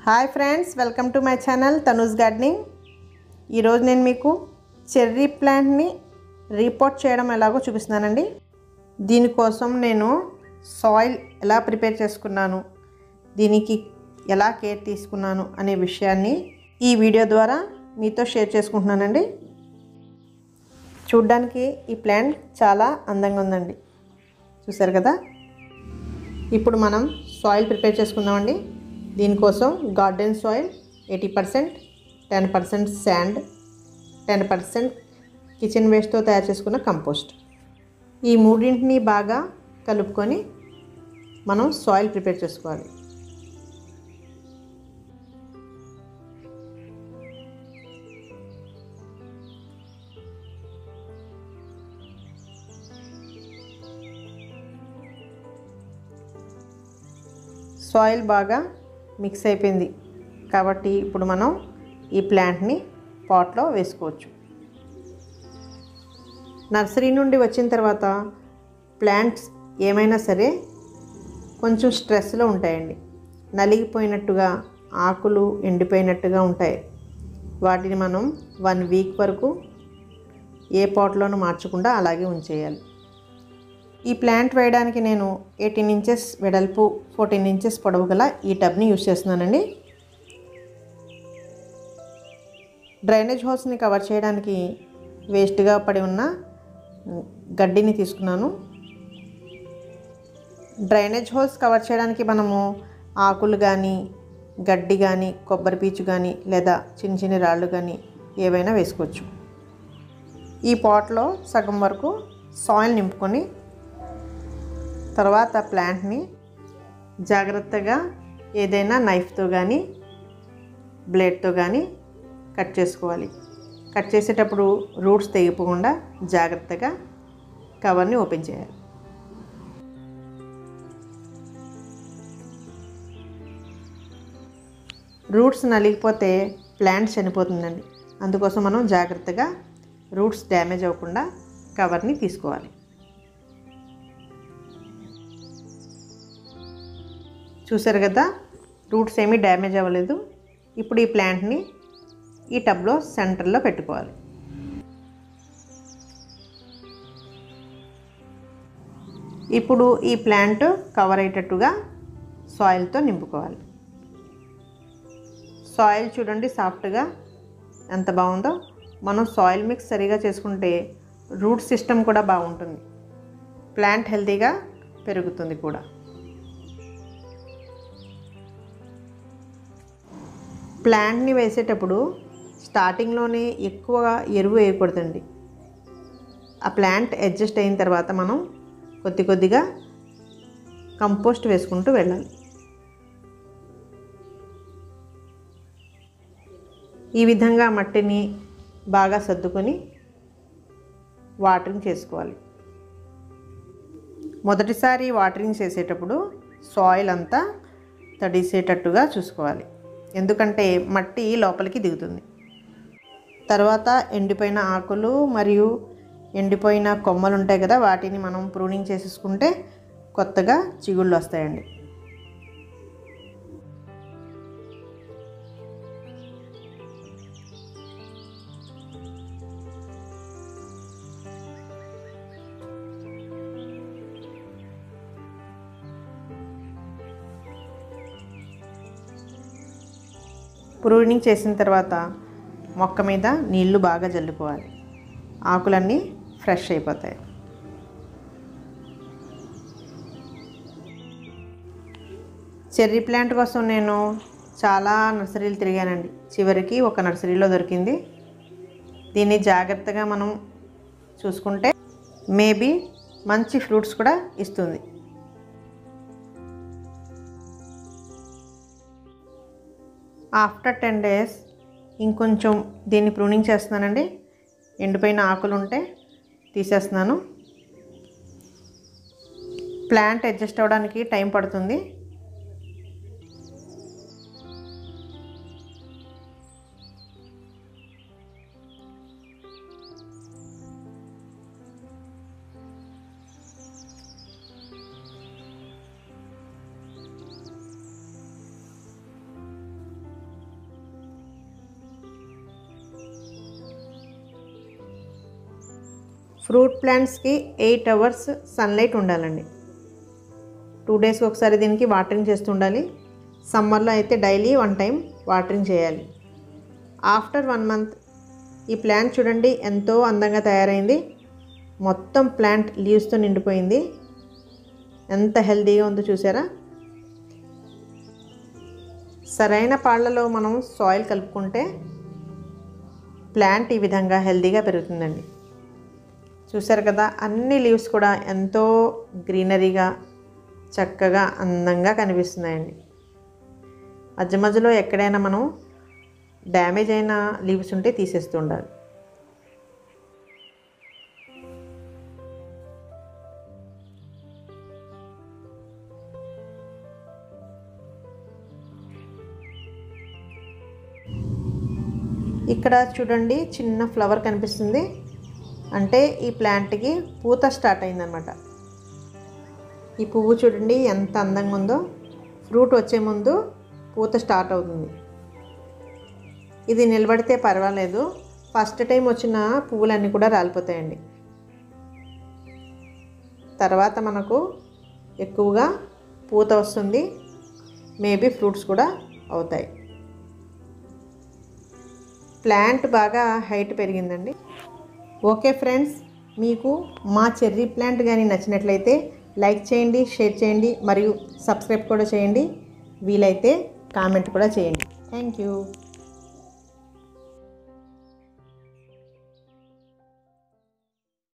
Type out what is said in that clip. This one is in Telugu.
hi friends welcome to my channel Tanuj gardening ఈరోజు నేను మీకు చెర్రీ ప్లాంట్ని రీపోర్ట్ చేయడం ఎలాగో చూపిస్తున్నానండి దీనికోసం నేను సాయిల్ ఎలా ప్రిపేర్ చేసుకున్నాను దీనికి ఎలా కేర్ తీసుకున్నాను అనే విషయాన్ని ఈ వీడియో ద్వారా మీతో షేర్ చేసుకుంటున్నానండి చూడ్డానికి ఈ ప్లాంట్ చాలా అందంగా ఉందండి చూసారు కదా ఇప్పుడు మనం సాయిల్ ప్రిపేర్ చేసుకుందామండి దీనికోసం garden soil eighty percent ten percent sand ten percent kitchen వేస్ట్తో తయారు చేసుకున్న కంపోస్ట్ ఈ మూడింటిని బాగా కలుపుకొని మనం సాయిల్ ప్రిపేర్ చేసుకోవాలి సాయిల్ బాగా మిక్స్ అయిపోయింది కాబట్టి ఇప్పుడు మనం ఈ ప్లాంట్ని పాట్లో వేసుకోవచ్చు నర్సరీ నుండి వచ్చిన తర్వాత ప్లాంట్స్ ఏమైనా సరే కొంచెం స్ట్రెస్లో ఉంటాయండి నలిగిపోయినట్టుగా ఆకులు ఎండిపోయినట్టుగా ఉంటాయి వాటిని మనం వన్ వీక్ వరకు ఏ పాట్లోనూ మార్చకుండా అలాగే ఉంచేయాలి ఈ ప్లాంట్ వేయడానికి నేను ఎయిటీన్ ఇంచెస్ వెడల్పు ఫోర్టీన్ ఇంచెస్ పొడవు గల ఈ టబ్ని యూస్ చేస్తున్నానండి డ్రైనేజ్ హోల్స్ని కవర్ చేయడానికి వేస్ట్గా పడి ఉన్న గడ్డిని తీసుకున్నాను డ్రైనేజ్ హోల్స్ కవర్ చేయడానికి మనము ఆకులు కానీ గడ్డి కానీ కొబ్బరి పీచు కానీ లేదా చిన్న చిన్న రాళ్ళు కానీ ఏవైనా వేసుకోవచ్చు ఈ పాట్లో సగం వరకు సాయిల్ నింపుకొని తర్వాత ప్లాంట్ని జాగ్రత్తగా ఏదైనా నైఫ్తో కానీ బ్లేడ్తో కానీ కట్ చేసుకోవాలి కట్ చేసేటప్పుడు రూట్స్ తెగిపోకుండా జాగ్రత్తగా కవర్ని ఓపెన్ చేయాలి రూట్స్ నలిగిపోతే ప్లాంట్ చనిపోతుందండి అందుకోసం మనం జాగ్రత్తగా రూట్స్ డ్యామేజ్ అవ్వకుండా కవర్ని తీసుకోవాలి చూసారు కదా రూట్స్ ఏమీ డ్యామేజ్ అవ్వలేదు ఇప్పుడు ఈ ప్లాంట్ని ఈ టబ్లో సెంటర్లో పెట్టుకోవాలి ఇప్పుడు ఈ ప్లాంట్ కవర్ అయ్యేటట్టుగా సాయిల్తో నింపుకోవాలి సాయిల్ చూడండి సాఫ్ట్గా ఎంత బాగుందో మనం సాయిల్ మిక్స్ సరిగా చేసుకుంటే రూట్ సిస్టమ్ కూడా బాగుంటుంది ప్లాంట్ హెల్తీగా పెరుగుతుంది కూడా ప్లాంట్ని వేసేటప్పుడు స్టార్టింగ్లోనే ఎక్కువ ఎరువు వేయకూడదండి ఆ ప్లాంట్ అడ్జస్ట్ అయిన తర్వాత మనం కొద్ది కొద్దిగా కంపోస్ట్ వేసుకుంటూ వెళ్ళాలి ఈ విధంగా మట్టిని బాగా సర్దుకొని వాటరింగ్ చేసుకోవాలి మొదటిసారి వాటరింగ్ చేసేటప్పుడు సాయిల్ అంతా తడిసేటట్టుగా చూసుకోవాలి ఎందుకంటే మట్టి లోపలికి దిగుతుంది తర్వాత ఎండిపోయిన ఆకులు మరియు ఎండిపోయిన కొమ్మలు ఉంటాయి కదా వాటిని మనం ప్రూనింగ్ చేసేసుకుంటే కొత్తగా చిగుళ్ళు వస్తాయండి ప్రూనింగ్ చేసిన తర్వాత మొక్క మీద నీళ్లు బాగా జల్లుకోవాలి ఆకులన్నీ ఫ్రెష్ అయిపోతాయి చెర్రీ ప్లాంట్ కోసం నేను చాలా నర్సరీలు తిరిగానండి చివరికి ఒక నర్సరీలో దొరికింది దీన్ని జాగ్రత్తగా మనం చూసుకుంటే మేబీ మంచి ఫ్రూట్స్ కూడా ఇస్తుంది ఆఫ్టర్ టెన్ డేస్ ఇంకొంచెం దీన్ని ప్రూనింగ్ చేస్తున్నానండి ఎండిపోయిన ఆకులు ఉంటే తీసేస్తున్నాను ప్లాంట్ అడ్జస్ట్ అవ్వడానికి టైం పడుతుంది ఫ్రూట్ ప్లాంట్స్కి ఎయిట్ అవర్స్ సన్లైట్ ఉండాలండి టూ డేస్కి ఒకసారి దీనికి వాటరింగ్ చేస్తూ ఉండాలి సమ్మర్లో అయితే డైలీ వన్ టైం వాటరింగ్ చేయాలి ఆఫ్టర్ వన్ మంత్ ఈ ప్లాంట్ చూడండి ఎంతో అందంగా తయారైంది మొత్తం ప్లాంట్ లీవ్స్తో నిండిపోయింది ఎంత హెల్తీగా ఉందో చూసారా సరైన పాళ్ళలో మనం సాయిల్ కలుపుకుంటే ప్లాంట్ ఈ విధంగా హెల్తీగా పెరుగుతుందండి చూసారు కదా అన్ని లీవ్స్ కూడా ఎంతో గ్రీనరీగా చక్కగా అందంగా కనిపిస్తున్నాయండి మధ్య మధ్యలో ఎక్కడైనా మనం డ్యామేజ్ అయిన లీవ్స్ ఉంటే తీసేస్తూ ఉండాలి ఇక్కడ చూడండి చిన్న ఫ్లవర్ కనిపిస్తుంది అంటే ఈ ప్లాంట్కి పూత స్టార్ట్ అయిందనమాట ఈ పువ్వు చూడండి ఎంత అందంగా ఉందో ఫ్రూట్ వచ్చే ముందు పూత స్టార్ట్ అవుతుంది ఇది నిలబడితే పర్వాలేదు ఫస్ట్ టైం వచ్చిన పువ్వులన్నీ కూడా రాలిపోతాయండి తర్వాత మనకు ఎక్కువగా పూత వస్తుంది మేబీ ఫ్రూట్స్ కూడా అవుతాయి ప్లాంట్ బాగా హైట్ పెరిగిందండి ఓకే ఫ్రెండ్స్ మీకు మా చెర్రీ ప్లాంట్ కానీ నచ్చినట్లయితే లైక్ చేయండి షేర్ చేయండి మరియు సబ్స్క్రైబ్ కూడా చేయండి వీలైతే కామెంట్ కూడా చేయండి థ్యాంక్ యూ